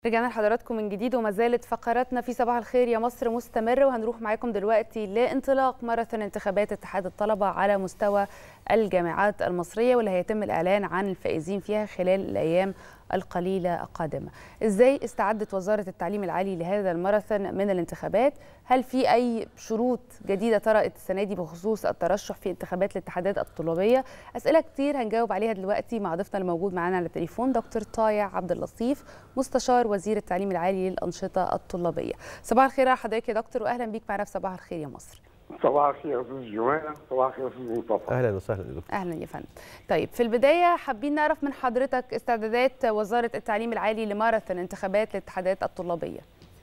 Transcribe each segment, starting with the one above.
رجعنا لحضراتكم من جديد وما زالت فقراتنا في صباح الخير يا مصر مستمرة وهنروح معاكم دلوقتي لانطلاق ماراثون انتخابات اتحاد الطلبة على مستوى الجامعات المصرية واللي هيتم الإعلان عن الفائزين فيها خلال الأيام القليلة القادمة إزاي استعدت وزارة التعليم العالي لهذا الماراثون من الانتخابات هل في أي شروط جديدة طرأت السنة دي بخصوص الترشح في انتخابات الاتحادات الطلابية أسئلة كتير هنجاوب عليها دلوقتي مع ضيفنا الموجود معانا على التليفون دكتور طايع عبد اللطيف مستشار وزير التعليم العالي للأنشطة الطلابية صباح الخير على حضرتك يا دكتور وأهلا بيك معنا في صباح الخير يا مصر صباح الخير يا استاذ جوانا صباح الخير يا استاذ مصطفى اهلا وسهلا يا دكتور اهلا يا فندم طيب في البدايه حابين نعرف من حضرتك استعدادات وزاره التعليم العالي لماراثون انتخابات الاتحادات الطلابيه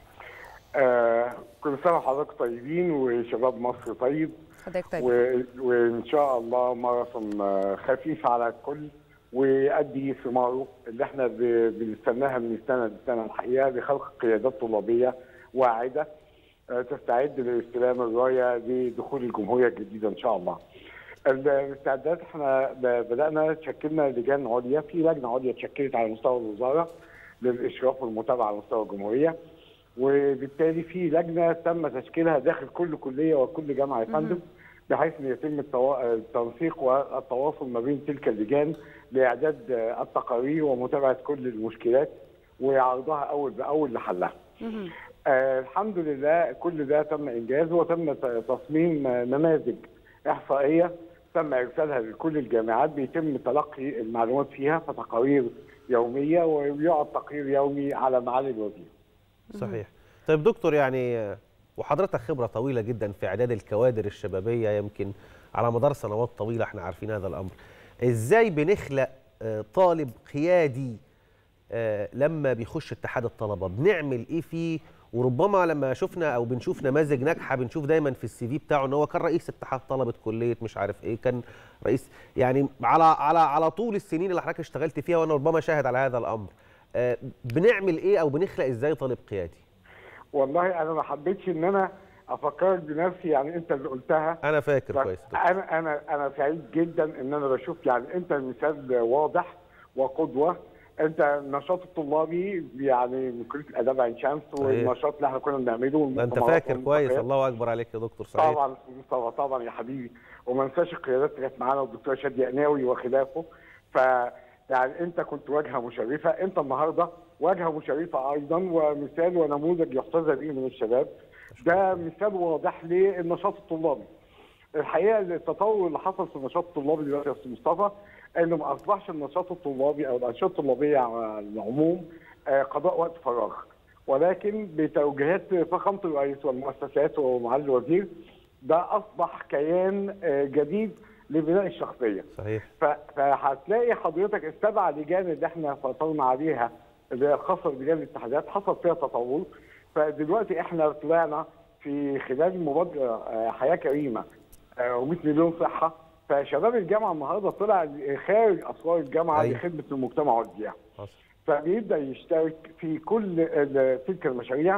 آه كل سنه وحضرتك طيبين وشباب مصر طيب حضرتك طيب و... وان شاء الله ماراثون آه، خفيف على الكل ويؤدي ثماره اللي احنا ب... بنستناها من السنه للسنه الحقيقه بخلق قيادات طلابيه واعده آه، تستعد لاستلام الرايه لدخول الجمهوريه الجديده ان شاء الله. الاستعدادات احنا ب- بدانا شكلنا لجان عليا في لجنه عليا اتشكلت على مستوى الوزاره للاشراف والمتابعه على مستوى الجمهوريه وبالتالي في لجنه تم تشكيلها داخل كل كليه وكل جامعه يا فندم بحيث ان يتم التوا- التنسيق والتواصل ما بين تلك اللجان لاعداد آه، التقارير ومتابعه كل المشكلات وعرضها اول باول لحلها. مهم. آه الحمد لله كل ده تم انجازه وتم ت- تصميم آه، نماذج احصائيه تم ارسالها لكل الجامعات بيتم تلقي المعلومات فيها فتقارير يوميه ويعرض تقرير يومي على معالي الوزير. صحيح طيب دكتور يعني آه، وحضرتك خبره طويله جدا في اعداد الكوادر الشبابيه يمكن على مدار سنوات طويله احنا عارفين هذا الامر ازاي بنخلق آه، طالب قيادي آه، لما بيخش اتحاد الطلبه بنعمل ايه فيه وربما لما شفنا او بنشوف نماذج ناجحه بنشوف دايما في السي في بتاعه ان هو كان رئيس اتحاد طلبه كليه مش عارف ايه كان رئيس يعني على على على طول السنين اللي حضرتك اشتغلت فيها وانا ربما شاهد على هذا الامر آه، بنعمل ايه او بنخلق ازاي طالب قيادي والله انا ما حبيتش ان انا افكرك بنفسي يعني انت اللي قلتها انا فاكر بس كويس دكتور. انا انا انا سعيد جدا ان انا بشوف يعني انت مثال واضح وقدوه انت النشاط الطلابي يعني من كليه الاداب عين شمس والنشاط اللي احنا كنا بنعمله ده انت والمؤتمرات فاكر كويس والملتقيات. الله اكبر عليك يا دكتور صحيح طبعا طبعا طبعا يا حبيبي وما ننساش القيادات اللي كانت معانا والدكتور شادي قناوي وخلافه ف يعني انت كنت واجهه مشرفه انت النهارده واجهه مشرفه ايضا ومثال ونموذج يحتذى به من الشباب ده مثال واضح للنشاط الطلابي الحقيقه التطور اللي حصل في النشاط الطلابي دلوقتي يا استاذ مصطفى انه ما اصبحش النشاط الطلابي او الانشطه الطلابيه على العموم آه، قضاء وقت فراغ ولكن بتوجيهات فخامه الرئيس والمؤسسات ومعالي الوزير ده اصبح كيان آه، جديد لبناء الشخصيه صحيح ف- فهتلاقي حضرتك السبع لجان اللي احنا فصلنا عليها اللي هي خاصه بلجان الاتحادات حصل فيها تطور فدلوقتي احنا طلعنا في خلال مبادره آه، حياه كريمه آه، و100 مليون صحه فشباب الجامعه النهارده طلع خارج اسوار الجامعه أيوة. لخدمه المجتمع والبيئه حصل فبيبدا يشترك في كل ال- تلك المشاريع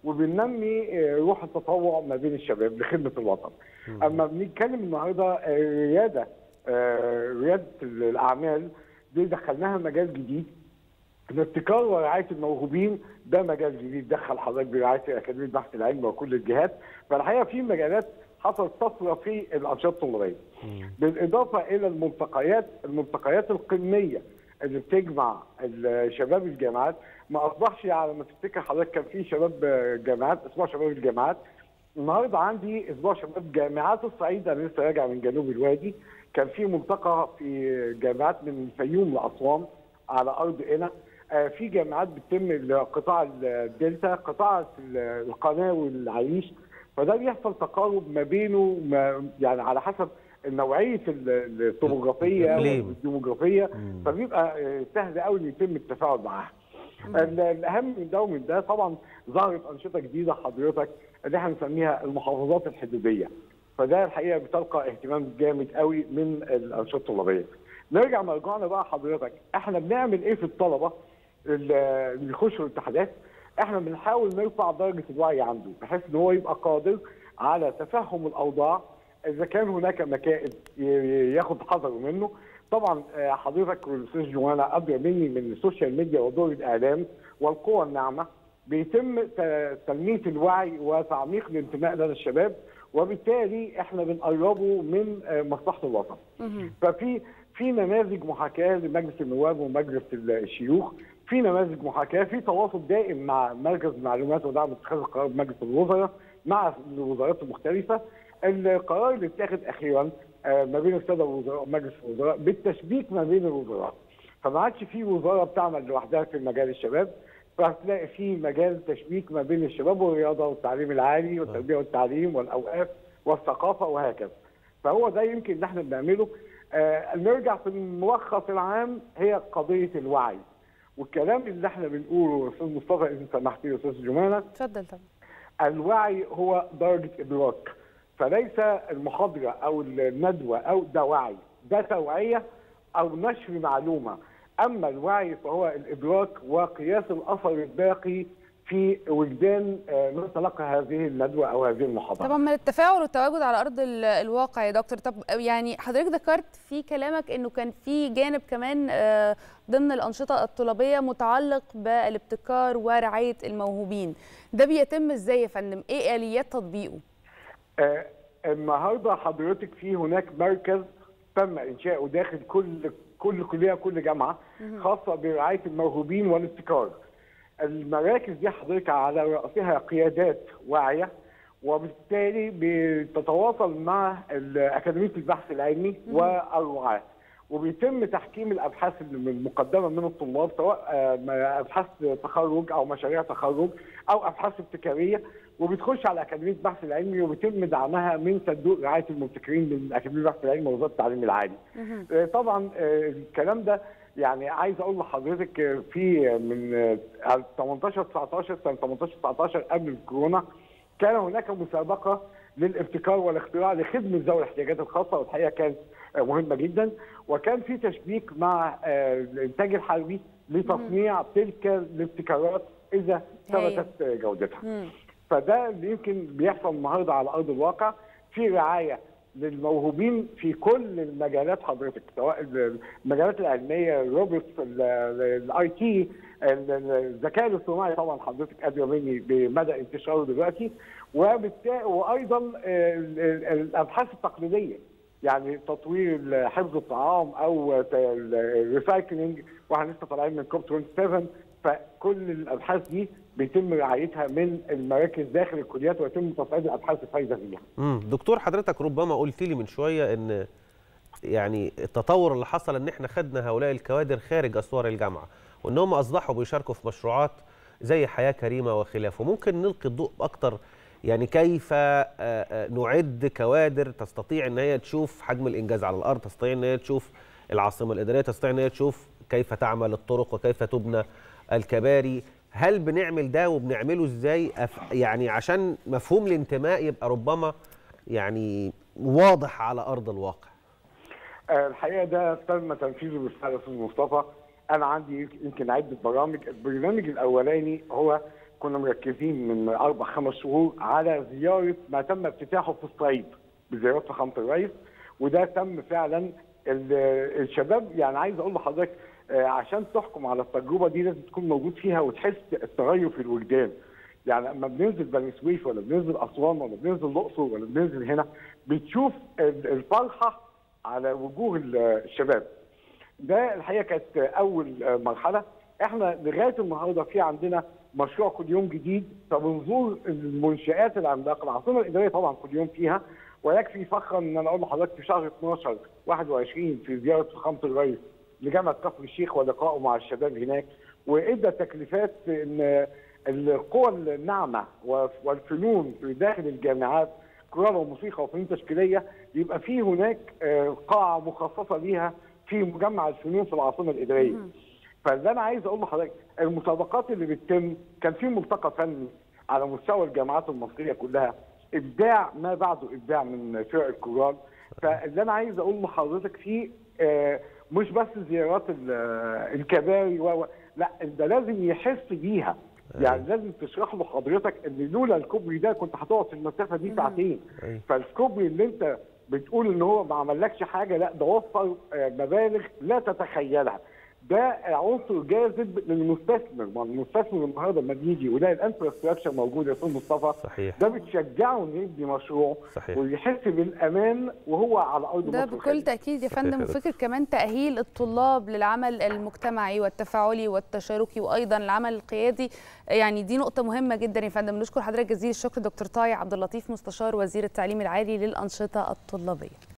وبننمي آه، روح التطوع ما بين الشباب لخدمه الوطن. اما بنتكلم النهارده آه، رياده آه، رياده الاعمال دي دخلناها مجال جديد الابتكار ورعايه الموهوبين ده مجال جديد دخل حضرتك برعايه اكاديميه البحث العلمي وكل الجهات فالحقيقه في مجالات حصلت طفره في الانشطه الطلابيه. بالاضافه الى الملتقيات الملتقيات القميه اللي بتجمع شباب الجامعات ما اصبحش على ما تفتكر حضرتك كان في شباب جامعات اسبوع شباب الجامعات النهارده عندي اسبوع شباب جامعات الصعيد انا لسه راجع من جنوب الوادي كان في ملتقى في جامعات من الفيوم لاسوان على ارض قنا آه، في جامعات بتتم قطاع الدلتا قطاع القناه والعريش فده بيحصل تقارب ما بينه ما يعني على حسب نوعيه الطبوغرافيه الإقليم. والديموغرافيه فبيبقى آه، سهل قوي ان يتم التفاعل معاها. ال- الاهم من ده ومن ده طبعا ظهرت انشطه جديده حضرتك اللي احنا بنسميها المحافظات الحدوديه. فده الحقيقه بتلقى اهتمام جامد قوي من الانشطه الطلابيه. نرجع مرجعنا بقى حضرتك احنا بنعمل ايه في الطلبه اللي اللي يخشوا الاتحادات؟ احنا بنحاول نرفع درجه الوعي عنده بحيث ان هو يبقى قادر على تفهم الاوضاع اذا كان هناك مكائد ي- ياخد حذره منه طبعا آه، حضرتك والاستاذ جوانا ادرى مني من السوشيال ميديا ودور الاعلام والقوى الناعمه بيتم ت- تنميه الوعي وتعميق الانتماء لدى الشباب وبالتالي احنا بنقربه من آه، مصلحه الوطن. ففي في نماذج محاكاه لمجلس النواب ومجلس الشيوخ في نماذج محاكاه في تواصل دائم مع مركز المعلومات ودعم اتخاذ القرار بمجلس الوزراء مع الوزارات المختلفه القرار اللي اتاخد اخيرا آه، ما بين الساده الوزراء ومجلس الوزراء بالتشبيك ما بين الوزارات فما عادش في وزاره بتعمل لوحدها في مجال الشباب فهتلاقي في مجال تشبيك ما بين الشباب والرياضه والتعليم العالي والتربيه والتعليم والاوقاف والثقافه وهكذا فهو ده يمكن اللي احنا بنعمله آه نرجع في الملخص العام هي قضيه الوعي والكلام اللي احنا بنقوله استاذ مصطفى اذا سمحت لي استاذ جمانه اتفضل طبعا الوعي هو درجة إدراك فليس المحاضرة أو الندوة أو ده وعي ده توعية أو نشر معلومة أما الوعي فهو الإدراك وقياس الأثر الباقي في وجدان آه، من تلقى هذه الندوة أو هذه المحاضرة طبعا من التفاعل والتواجد على ارض ال- الواقع يا دكتور طب يعني حضرتك ذكرت في كلامك انه كان في جانب كمان آه، ضمن الانشطه الطلابيه متعلق بالابتكار ورعايه الموهوبين ده بيتم ازاي يا فندم ايه اليات تطبيقه آه، النهارده حضرتك في هناك مركز تم انشاؤه داخل كل كل كليه كل جامعه خاصه برعايه الموهوبين والابتكار. المراكز دي حضرتك على راسها قيادات واعيه وبالتالي بتتواصل مع ال- اكاديميه البحث العلمي والرعاه. وبيتم تحكيم الابحاث المقدمه من الطلاب سواء آه، ابحاث تخرج او مشاريع تخرج او ابحاث ابتكاريه وبتخش على اكاديميه البحث العلمي وبيتم دعمها من صندوق رعايه المبتكرين من اكاديميه البحث العلمي ووزاره التعليم العالي. آه، طبعا آه، الكلام ده يعني عايز اقول لحضرتك آه، في من آه، 18 19 سنه 18 19 قبل الكورونا كان هناك مسابقه للابتكار والاختراع لخدمه ذوي الاحتياجات الخاصه والحقيقه كانت آه، مهمه جدا وكان في تشبيك مع آه، الانتاج الحربي لتصنيع تلك الابتكارات اذا هايل. ثبتت آه، جودتها. مم. فده اللي يمكن بيحصل النهارده على ارض الواقع في رعايه للموهوبين في كل المجالات حضرتك سواء المجالات العلميه الروبوتس الاي تي الذكاء الاصطناعي طبعا حضرتك ادرى مني بمدى انتشاره دلوقتي وبالتالي وايضا ال- ال- الابحاث التقليديه يعني تطوير حفظ الطعام او الريسايكلينج واحنا لسه طالعين من كوب 27 فكل الابحاث دي بيتم رعايتها من المراكز داخل الكليات ويتم تصعيد الابحاث الفايده فيها. امم دكتور حضرتك ربما قلت لي من شويه ان يعني التطور اللي حصل ان احنا خدنا هؤلاء الكوادر خارج اسوار الجامعه وان هم اصبحوا بيشاركوا في مشروعات زي حياه كريمه وخلافه ممكن نلقي الضوء اكتر يعني كيف آه، آه، نعد كوادر تستطيع ان هي تشوف حجم الانجاز على الارض تستطيع ان هي تشوف العاصمه الاداريه تستطيع ان هي تشوف كيف تعمل الطرق وكيف تبنى الكباري هل بنعمل ده وبنعمله ازاي أف- يعني عشان مفهوم الانتماء يبقى ربما يعني واضح على ارض الواقع آه، الحقيقه ده تم تنفيذه بالفعل يا استاذ مصطفى انا عندي يمكن عده برامج البرنامج الاولاني هو كنا مركزين من اربع خمس شهور على زياره ما تم افتتاحه في الصعيد بزياره فخامه الرئيس وده تم فعلا ال- الشباب يعني عايز اقول لحضرتك آه، عشان تحكم على التجربه دي لازم تكون موجود فيها وتحس التغير في الوجدان يعني لما بننزل بني سويف ولا بننزل اسوان ولا بننزل الاقصر ولا بننزل هنا بتشوف ال- الفرحه على وجوه ال- الشباب ده الحقيقه كانت اول مرحله احنا لغايه النهارده في عندنا مشروع كل يوم جديد فبنزور المنشات العملاقه العاصمه الاداريه طبعا كل يوم فيها ويكفي فخرا ان انا اقول لحضرتك في شهر 12 21 في زياره فخامه الرئيس لجامعه كفر الشيخ ولقائه مع الشباب هناك وادى تكليفات ان القوى الناعمه والفنون في داخل الجامعات كورال وموسيقى وفنون تشكيليه يبقى في هناك آه، قاعه مخصصه ليها في مجمع الفنون في العاصمه الاداريه. فاللي انا عايز اقول لحضرتك المسابقات اللي بتتم كان في ملتقى فني على مستوى الجامعات المصريه كلها ابداع ما بعده ابداع من فرق الكورال فاللي انا عايز اقول لحضرتك فيه آه، مش بس زيارات ال- آه، الكباري و و- لا ده لازم يحس بيها يعني لازم تشرح له حضرتك ان لولا الكوبري ده كنت هتقعد في المسافه دي ساعتين أيوة. فالكوبري اللي انت بتقول ان هو ما عملكش حاجه لا ده وفر آه، مبالغ لا تتخيلها ده عنصر جاذب للمستثمر ما المستثمر النهارده لما بيجي ويلاقي الانفراستراكشر موجود يا استاذ مصطفى صحيح ده بتشجعه انه يبني مشروعه صحيح ويحس بالامان وهو على ارض ده مصر بكل الخالية. تأكيد يا صحيح فندم يا وفكرة كمان تأهيل الطلاب للعمل المجتمعي والتفاعلي والتشاركي وأيضا العمل القيادي يعني دي نقطة مهمة جدا يا فندم نشكر حضرتك جزيل الشكر دكتور طاي عبد اللطيف مستشار وزير التعليم العالي للأنشطة الطلابية